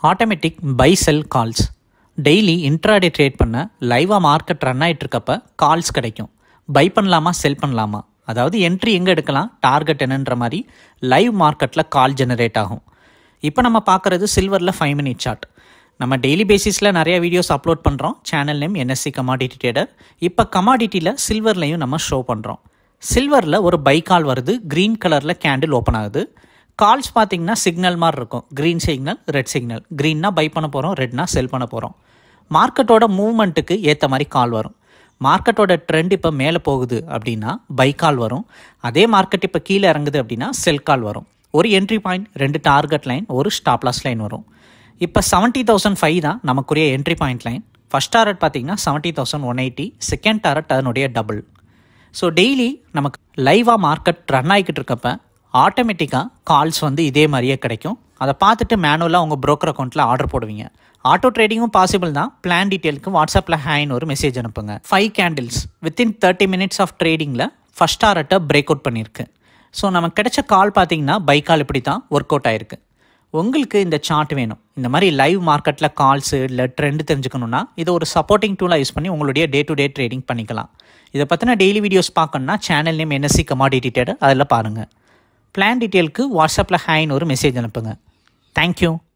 automatic buy sell calls daily intraday trade பண்ண லைவாக market run ஆகிட்டு இருக்கப்ப கால்ஸ் கிடைக்கும் பை பண்ணலாமா செல் பண்ணலாமா அதாவது என்ட்ரி எங்கே எடுக்கலாம் டார்கெட் என்னன்ற மாதிரி லைவ் மார்க்கெட்டில் கால் ஜெனரேட் ஆகும் இப்போ நம்ம பார்க்குறது சில்வரில் ஃபைவ் மினிட் சார்ட் நம்ம டெய்லி பேசிஸில் நிறைய வீடியோஸ் அப்லோட் பண்ணுறோம் channel name N S C commodity trader இப்போ கமாடிட்டியில் சில்வர்லையும் நம்ம ஷோ பண்ணுறோம் சில்வரில் ஒரு பை கால் வருது க்ரீன் கலரில் கேண்டில் ஓப்பன் ஆகுது கால்ஸ் பார்த்தீங்கன்னா சிக்னல் மாதிரி இருக்கும் க்ரீன் சிக்னல் ரெட் சிக்னல் க்ரீன்னா பை பண்ண போகிறோம் ரெட்னா செல் பண்ண போகிறோம் மார்க்கெட்டோட மூவ்மெண்ட்டுக்கு ஏற்ற மாதிரி கால் வரும் மார்க்கெட்டோட ட்ரெண்ட் இப்போ மேலே போகுது அப்படின்னா பை கால் வரும் அதே மார்க்கெட் இப்போ கீழே இறங்குது அப்படின்னா செல் கால் வரும் ஒரு என்ட்ரி பாயிண்ட் ரெண்டு டார்கெட் லைன் ஒரு ஸ்டாப் லாஸ் லைன் வரும் இப்போ செவன்ட்டி தௌசண்ட் ஃபைவ் தான் நமக்குரிய entry point line first target பார்த்தீங்கன்னா seventy thousand one eighty second target அதனுடைய டபுள் ஸோ டெய்லி நமக்கு லைவாக மார்க்கெட் ரன் ஆகிக்கிட்டு இருக்கப்ப ஆட்டோமேட்டிக்காக கால்ஸ் வந்து இதே மாதிரியே கிடைக்கும் அதை பார்த்துட்டு மேனுவலாக உங்கள் broker அக்கௌண்ட்டில் ஆர்டர் போடுவீங்க ஆட்டோ ட்ரேடிங்கும் பாசிபிள் தான் பிளான் டீட்டெயிலுக்கு வாட்ஸ்அப்பில் ஹேன்னு ஒரு மெசேஜ் அனுப்புங்க five candles within thirty minutes of ட்ரேடிங்கில் ஃபஸ்ட் டாரட்டை பிரேக் அவுட் பண்ணியிருக்கு ஸோ நமக்கு கிடைச்ச கால் பார்த்தீங்கன்னா பை கால் இப்படி தான் ஒர்க் அவுட் ஆயிருக்கு உங்களுக்கு இந்த சார்ட் வேணும் இந்த மாதிரி லைவ் மார்க்கெட்டில் கால்ஸு இல்லை ட்ரெண்ட் தெரிஞ்சுக்கணுன்னா இதை ஒரு சப்போர்ட்டிங் டூலாக யூஸ் பண்ணி உங்களுடைய டே டு டே ட்ரேடிங் பண்ணிக்கலாம் இதை பற்றின டெய்லி வீடியோஸ் பார்க்கணுன்னா channel name N S C commodity trader அதில் பாருங்கள் பிளான் டீட்டெயிலுக்கு வாட்ஸ்அப்பில் ஹேன்னு ஒரு மெசேஜ் அனுப்புங்க தேங்க்யூ